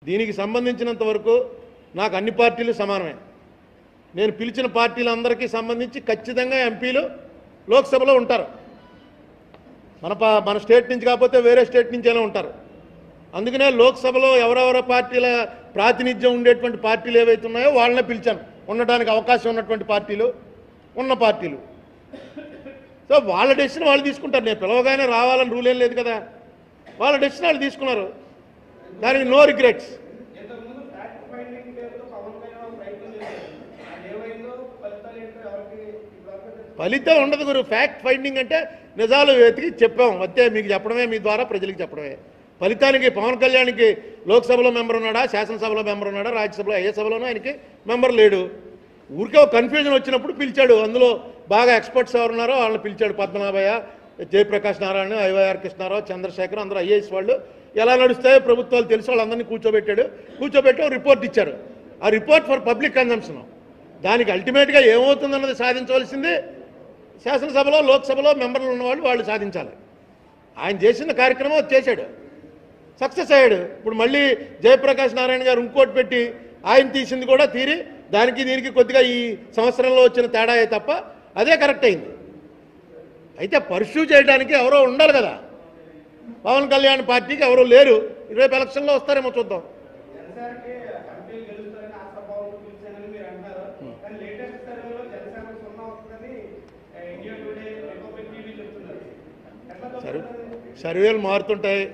దీనికి సంబంధించినంత వరకు నాకు అన్ని పార్టీలు సమానమే నేను పిలిచిన పార్టీలందరికీ సంబంధించి ఖచ్చితంగా ఎంపీలు లోక్సభలో ఉంటారు మన పా మన స్టేట్ నుంచి కాకపోతే వేరే స్టేట్ నుంచి అయినా ఉంటారు అందుకనే లోక్సభలో ఎవరెవరి పార్టీల ప్రాతినిధ్యం ఉండేటువంటి పార్టీలు ఏవైతే ఉన్నాయో వాళ్ళనే పిలిచాను ఉండడానికి అవకాశం ఉన్నటువంటి పార్టీలు ఉన్న పార్టీలు సో వాళ్ళ డెసిషన్ వాళ్ళు తీసుకుంటారు నేను పిలవగానే రావాలని రూల్ ఏం లేదు కదా వాళ్ళ డెసిషన్ వాళ్ళు తీసుకున్నారు దానికి నో రిగ్రెట్స్ ఇంతకుముందు ఫ్యాక్ట్ ఫైండింగ్ పేరుతో పవన్ కళ్యాణ్ ప్రయత్నం చేశారు అది ఏమైందో ఫలితాలు ఏంటో ఎవరికి ఇప్పటివరకు తెలియదు. ఫలితం ఉండదు గురు ఫ్యాక్ట్ ఫైండింగ్ అంటే నిజాలు వెతికి చెప్పాం అంతే మీకు చెప్పడమే మీ ద్వారా ప్రజలకు చెప్పడమే ఫలితానికి పవన్ కళ్యాణ్కి లోక్సభలో మెంబర్ ఉన్నాడా శాసనసభలో మెంబర్ ఉన్నాడా రాజ్యసభలో ఏ సభలోనూ ఆయనకి మెంబర్ లేడు ఊరికే ఒక కన్ఫ్యూజన్ వచ్చినప్పుడు పిలిచాడు అందులో బాగా ఎక్స్పర్ట్స్ ఎవరు ఉన్నారో వాళ్ళని పిలిచాడు పద్మనాభయ్య జయప్రకాష్ నారాయణ ఐవైఆర్ కృష్ణారావు చంద్రశేఖర్ అందరూ ఐఏఎస్ వాళ్ళు ఎలా నడుస్తాయో ప్రభుత్వాలు తెలిసి వాళ్ళందరినీ కూర్చోబెట్టాడు కూర్చోబెట్టి ఒక రిపోర్ట్ ఇచ్చారు ఆ రిపోర్ట్ ఫర్ పబ్లిక్ కన్జంప్షన్ దానికి అల్టిమేట్గా ఏమవుతుందన్నది సాధించవలసింది శాసనసభలో లోక్సభలో మెంబర్లు ఉన్నవాళ్ళు వాళ్ళు సాధించాలి ఆయన చేసిన కార్యక్రమం అది చేశాడు సక్సెస్ అయ్యాడు ఇప్పుడు మళ్ళీ జయప్రకాష్ నారాయణ గారు ఇంకోటి పెట్టి ఆయన తీసింది కూడా తీరి దానికి దీనికి కొద్దిగా ఈ సంవత్సరంలో వచ్చిన తేడా తప్ప అదే కరెక్ట్ అయింది అయితే పర్సూ చేయడానికి ఎవరో ఉండాలి కదా పవన్ కళ్యాణ్ పార్టీకి ఎవరో లేరు రేపు ఎలక్షన్లో వస్తారేమో చూద్దాం జనసేనకి ఎంపీలు గెలుస్తారని ఆశాభావంతో పిలిచానని మీరు అంటున్నారు కానీ లేటెస్ట్ సర్వేలో జనసేన సున్నా వస్తుందని ఆ, ఇండియా టుడే రిపబ్లిక్ టీవీ చెప్తున్నారు ఎట్లా సర్వే తప్పుతుంది? సర్వేలు మారుతుంటాయి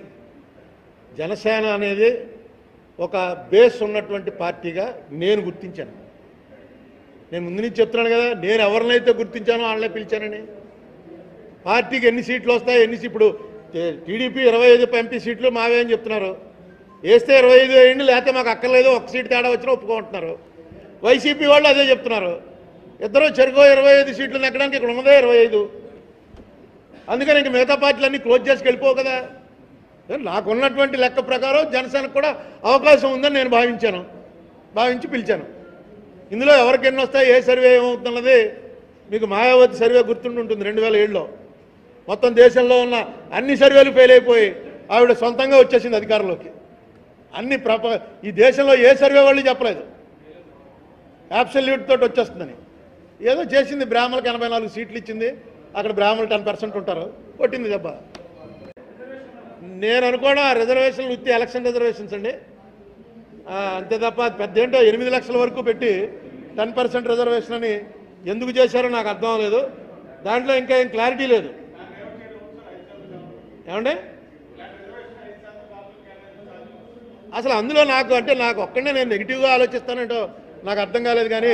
జనసేన అనేది ఒక బేస్ ఉన్నటువంటి పార్టీగా నేను గుర్తించాను నేను ముందు నుంచి చెప్తున్నాను కదా నేను ఎవరినైతే గుర్తించానో వాళ్ళనే పిలిచానని పార్టీకి ఎన్ని సీట్లు వస్తాయి ఎన్ని సీ- ఇప్పుడు టే- టీడీపీ ఇరవై ఐదు ఎంపీ సీట్లు మావే అని చెప్తున్నారు వేస్తే ఇరవై ఐదు వేయండి లేకపోతే మాకు అక్కర్లేదు ఒక సీటు తేడా వచ్చినా ఒప్పుకుంటున్నారు వైసీపీ వాళ్ళు అదే చెప్తున్నారు ఇద్దరు చెరుకో ఇరవై ఐదు సీట్లు నెక్కడానికి ఇక్కడ ఉన్నదే ఇరవై ఐదు అందుకని ఇంక మిగతా పార్టీలన్నీ క్లోజ్ చేసి వెళ్ళిపోవు కదా నాకున్నటువంటి లెక్క ప్రకారం జనసేనకు కూడా అవకాశం ఉందని నేను భావించాను భావించి పిలిచాను ఇందులో ఎవరికి ఎన్ని వస్తాయి ఏ సర్వే ఏమవుతున్నది మీకు మాయావతి సర్వే గుర్తుంటుంది రెండు వేల ఏడులో మొత్తం దేశంలో ఉన్న అన్ని సర్వేలు ఫెయిల్ అయిపోయి ఆవిడ సొంతంగా వచ్చేసింది అధికారంలోకి అన్ని ప్రప ఈ దేశంలో ఏ సర్వే వాళ్ళు చెప్పలేదు యాబ్సల్యూట్ తోటి వచ్చేస్తుందని ఏదో చేసింది బ్రాహ్మణులకు ఎనభై నాలుగు సీట్లు ఇచ్చింది అక్కడ బ్రాహ్మణులు టెన్ పర్సెంట్ ఉంటారు కొట్టింది దెబ్బ నేను అనుకోవడం ఆ రిజర్వేషన్లు ఉత్తి ఎలక్షన్ రిజర్వేషన్స్ అండి ఆ, అంతే తప్ప అది పెద్ద ఏంటో ఎనిమిది లక్షల వరకు పెట్టి టెన్ పర్సెంట్ రిజర్వేషన్ అని ఎందుకు చేశారో నాకు అర్థం లేదు దాంట్లో ఇంకా ఏం క్లారిటీ లేదు ఏమండి అసలు అందులో నాకు అంటే నాకు ఒక్కడే నేను నెగిటివ్గా ఆలోచిస్తానంటో నాకు అర్థం కాలేదు కానీ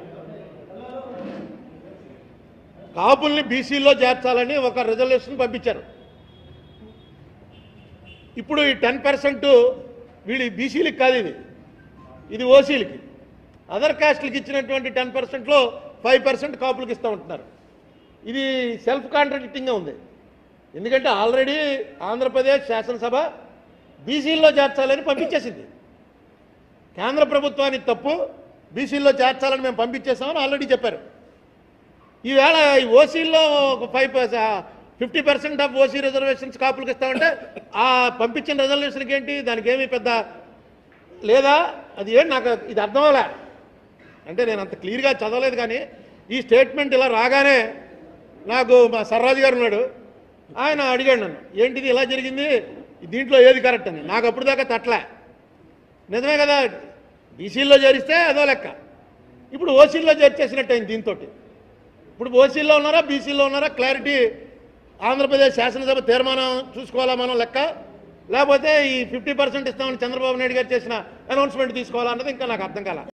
కాపుల్ని బీసీలో చేర్చాలని ఒక రిజర్వేషన్ పంపించారు ఇప్పుడు ఈ టెన్ పర్సెంట్ వీళ్ళు బీసీలకి కాదు ఇది ఇది ఓసీలకి అదర్ కాస్ట్లకి ఇచ్చినటువంటి టెన్ పర్సెంట్లో ఫైవ్ పర్సెంట్ కాపులకి ఇస్తూ ఉంటున్నారు ఇది సెల్ఫ్ కాంట్రడిక్టింగ్గా ఉంది ఎందుకంటే ఆల్రెడీ ఆంధ్రప్రదేశ్ శాసనసభ బీసీల్లో చేర్చాలని పంపించేసింది కేంద్ర ప్రభుత్వానికి తప్పు బీసీల్లో చేర్చాలని మేము పంపించేసామని ఆల్రెడీ చెప్పారు ఈవేళ ఈ ఓసీల్లో ఒక five fifty percent of OC reservations కాపులకు ఇస్తామంటే ఆ పంపించిన రిజర్వేషన్కి ఏంటి దానికి ఏమీ పెద్ద లేదా అది ఏంటి నాకు ఇది అర్థం అవ్వలే అంటే నేను అంత క్లియర్గా చదవలేదు కానీ ఈ స్టేట్మెంట్ ఇలా రాగానే నాకు మా సర్రాజు గారు ఉన్నాడు ఆయన అడిగాడు నన్ను ఏంటిది ఇలా జరిగింది దీంట్లో ఏది కరెక్ట్ అని నాకు అప్పుడు దాకా తట్లే నిజమే కదా బీసీల్లో చేరిస్తే అదో లెక్క ఇప్పుడు ఓసీల్లో చేర్చేసినట్టు అయింది దీంతో ఇప్పుడు ఓసీల్లో ఉన్నారా బీసీలో ఉన్నారా క్లారిటీ ఆంధ్రప్రదేశ్ శాసనసభ తీర్మానం చూసుకోవాలా మనం లెక్క లేకపోతే ఈ ఫిఫ్టీ పర్సెంట్ ఇస్తామని చంద్రబాబు నాయుడు గారు చేసిన అనౌన్స్మెంట్ తీసుకోవాలా అన్నది ఇంకా నాకు అర్థం కాల